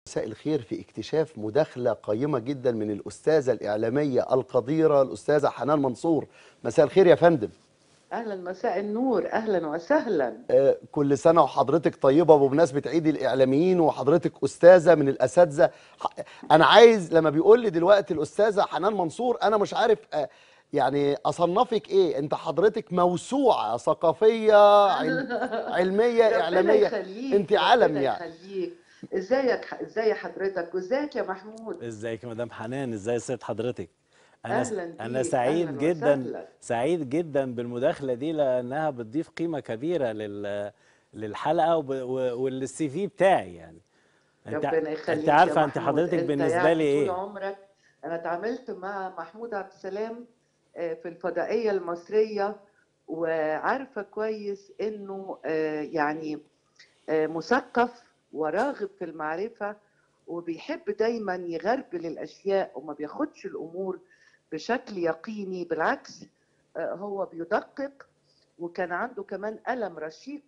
مساء الخير في اكتشاف مداخلة قيمة جدا من الأستاذة الإعلامية القديرة الأستاذة حنان منصور مساء الخير يا فندم اهلا مساء النور اهلا وسهلا آه، كل سنة وحضرتك طيبة بمناسبة عيد الإعلاميين وحضرتك أستاذة من الأساتذة ح- أنا عايز لما بيقول لي دلوقتي الأستاذة حنان منصور أنا مش عارف آه، يعني أصنفك إيه أنت حضرتك موسوعة ثقافية علم علمية ربنا إعلامية يخليك أنت علم ربنا يعني يخليك ازيك ازي حضرتك وازيك يا محمود ازيك يا مدام حنان ازاي ست حضرتك انا س- أهلاً انا بيك، سعيد أهلاً جدا وسهلاً. سعيد جدا بالمداخله دي لانها بتضيف قيمه كبيره لل للحلقه وب... و- وللسي في بتاعي يعني انت ربنا يخليك انت يا عارفه انت محمود. حضرتك انت بالنسبه يعني لي طول ايه عمرك انا اتعاملت مع محمود عبد السلام آه، في الفضائيه المصريه وعارفه كويس انه آه، يعني آه، مثقف وراغب في المعرفه وبيحب دايما يغربل الاشياء وما بياخدش الامور بشكل يقيني بالعكس آه، هو بيدقق وكان عنده كمان قلم رشيق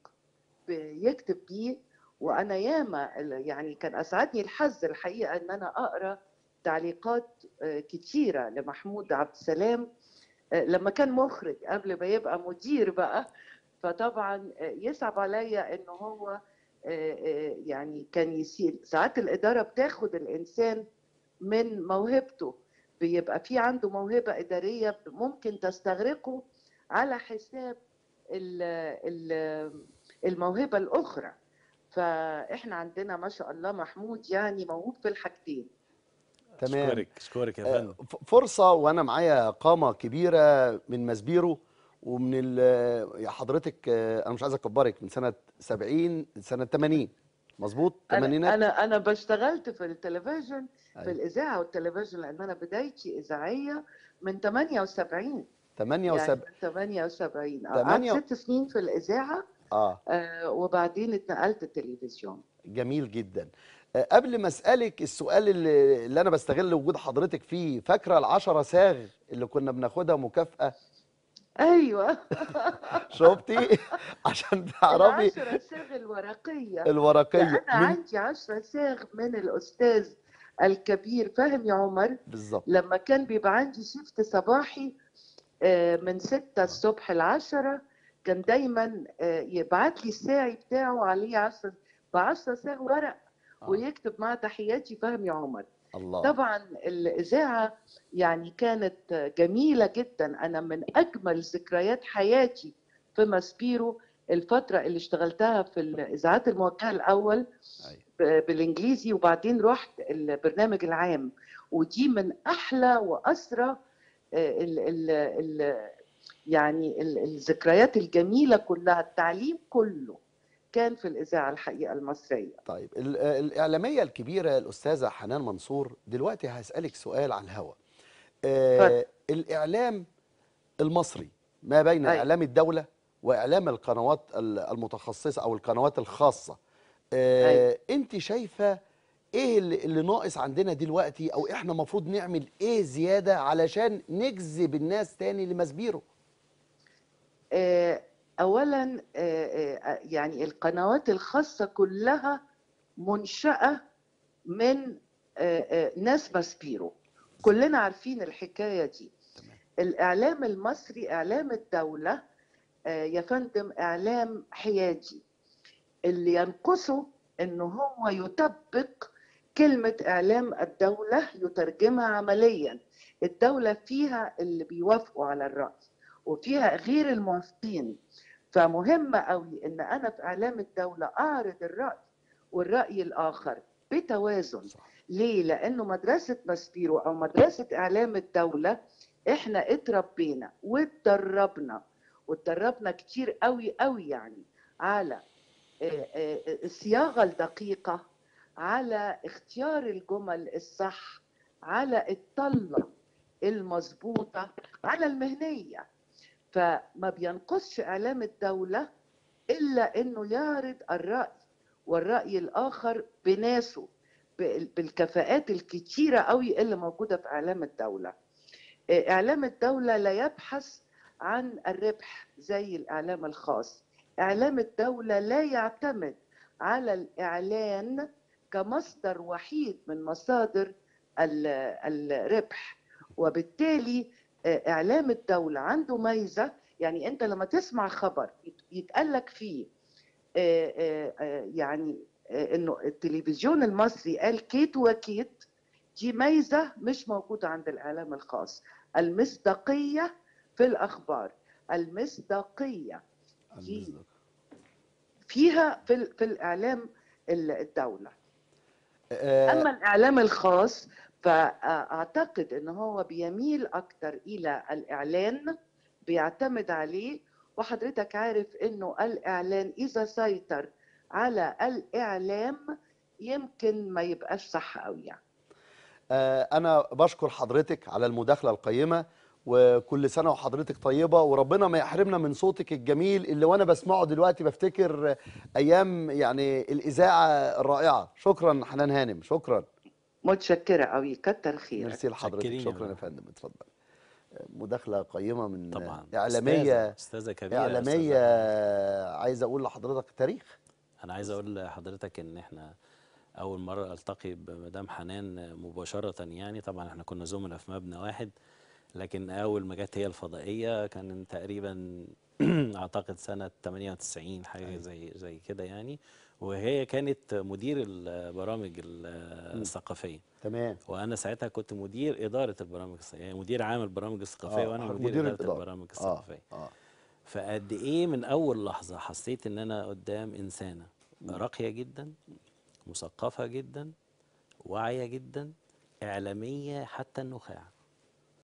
بيكتب بيه وانا ياما يعني كان اسعدني الحظ الحقيقه ان انا اقرا تعليقات آه، كتيره لمحمود عبد السلام آه، لما كان مخرج قبل ما يبقى مدير بقى فطبعا آه، يصعب عليا ان هو آه، آه، يعني كان يسير ساعات الاداره بتاخد الانسان من موهبته بيبقى في عنده موهبه اداريه ممكن تستغرقه على حساب ال ال الموهبه الاخرى فاحنا عندنا ما شاء الله محمود يعني موهوب في الحاجتين تمام اشكرك اشكرك يا آه، فندم ف- فرصة وأنا معايا قامة كبيرة من مسبيرو ومن ال يا حضرتك آه، أنا مش عايز أكبرك من سنة 70 سنة 80 مظبوط؟ انا تمانينات انا انا بشتغلت في التلفزيون في أيوة. الاذاعه والتلفزيون لان انا بدايتي اذاعيه من 78 يعني 78 من 78 آه، تمانية- قعدت ست سنين في الاذاعه آه آه، وبعدين اتنقلت التلفزيون جميل جدا آه، قبل ما أسألك السؤال اللي, اللي أنا بستغل وجود حضرتك فيه فاكرة العشرة ساغ اللي كنا بناخدها مكافأة ايوه شفتي عشان تعرفي العشرة صاغ الورقيه الورقية ده انا من عندي عشرة صاغ من الاستاذ الكبير فاهم يا عمر بالظبط لما كان بيبقى عندي شيفت صباحي آه، من ستة الصبح لعشرة كان دايما آه، يبعت لي الساعي بتاعه عليه عشرة بعشرة صاغ ورق آه. ويكتب مع تحياتي فهم يا عمر الله طبعا الإذاعة يعني كانت جميلة جدا أنا من أجمل ذكريات حياتي في ماسبيرو الفترة اللي اشتغلتها في الإذاعات الموجهة الأول أيوة. ب- بالإنجليزي وبعدين رحت البرنامج العام ودي من أحلى وأسرى آه، ال ال ال يعني ال- الذكريات الجميلة كلها التعليم كله كان في الإذاعة الحقيقة المصرية طيب ال- الإعلامية الكبيرة الأستاذة حنان منصور دلوقتي هسألك سؤال عن الهوا آه اتفضل. الإعلام المصري ما بين أيوة. إعلام الدولة وإعلام القنوات ال- المتخصصة أو القنوات الخاصة آه أيوة. أنت شايفة إيه اللي, اللي ناقص عندنا دلوقتي أو إحنا المفروض نعمل إيه زيادة علشان نجذب الناس تاني لمسبيرو آه، اولا آه، آه، يعني القنوات الخاصه كلها منشاه من آه، آه، ناس ماسبيرو كلنا عارفين الحكايه دي تمام. الاعلام المصري اعلام الدوله آه، يا فندم اعلام حيادي اللي ينقصه انه هو يطبق كلمه اعلام الدوله يترجمها عمليا الدوله فيها اللي بيوافقوا على الراي وفيها غير الموافقين فمهم قوي ان انا في اعلام الدوله اعرض الراي والراي الاخر بتوازن صح. ليه لانه مدرسه ماسبيرو او مدرسه اعلام الدوله احنا اتربينا واتدربنا واتدربنا كتير قوي قوي يعني على آه، آه، الصياغه الدقيقه على اختيار الجمل الصح على الطله المظبوطه على المهنيه فما بينقصش اعلام الدوله الا انه يعرض الراي والراي الاخر بناسه بال- بالكفاءات الكتيره قوي اللي موجوده في اعلام الدوله آه، اعلام الدوله لا يبحث عن الربح زي الاعلام الخاص اعلام الدوله لا يعتمد على الاعلان كمصدر وحيد من مصادر ال- الربح وبالتالي آه، اعلام الدوله عنده ميزه يعني انت لما تسمع خبر يت- يتقال لك فيه آه، آه، آه، يعني آه، انه التلفزيون المصري قال كيت وكيت دي ميزه مش موجوده عند الاعلام الخاص المصداقيه في الاخبار المصداقيه دي فيها في ال- في الاعلام ال- الدوله آه، اما الاعلام الخاص فاعتقد ان هو بيميل اكتر الى الاعلان بيعتمد عليه وحضرتك عارف انه الاعلان اذا سيطر على الاعلام يمكن ما يبقاش صح قوي يعني آه، أنا بشكر حضرتك على المداخلة القيمة وكل سنة وحضرتك طيبة وربنا ما يحرمنا من صوتك الجميل اللي وأنا بسمعه دلوقتي بفتكر أيام يعني الإذاعة الرائعة شكرا حنان هانم شكرا متشكره قوي كتر خيرك ميرسي لحضرتك متشكرين يا شكرا يا فندم. فندم اتفضل مداخلة قيمة من طبعا إعلامية أستاذة, أستاذة كبيرة إعلامية أستاذة. عايز أقول لحضرتك تاريخ أنا عايز أقول لحضرتك إن إحنا أول مرة ألتقي بمدام حنان مباشرة يعني طبعا إحنا كنا زملاء في مبنى واحد لكن أول ما جت هي الفضائية كان تقريبا أعتقد سنة 98 حاجة زي زي كده يعني وهي كانت مدير البرامج ال- الثقافية تمام وانا ساعتها كنت مدير اداره البرامج الثقافيه يعني مدير عام البرامج الثقافيه آه، وانا حضرتك مدير, مدير اداره الإدارة. البرامج آه الثقافيه آه فقد ايه من اول لحظه حسيت ان انا قدام انسانه راقيه جدا مثقفه جدا واعيه جدا اعلاميه حتى النخاع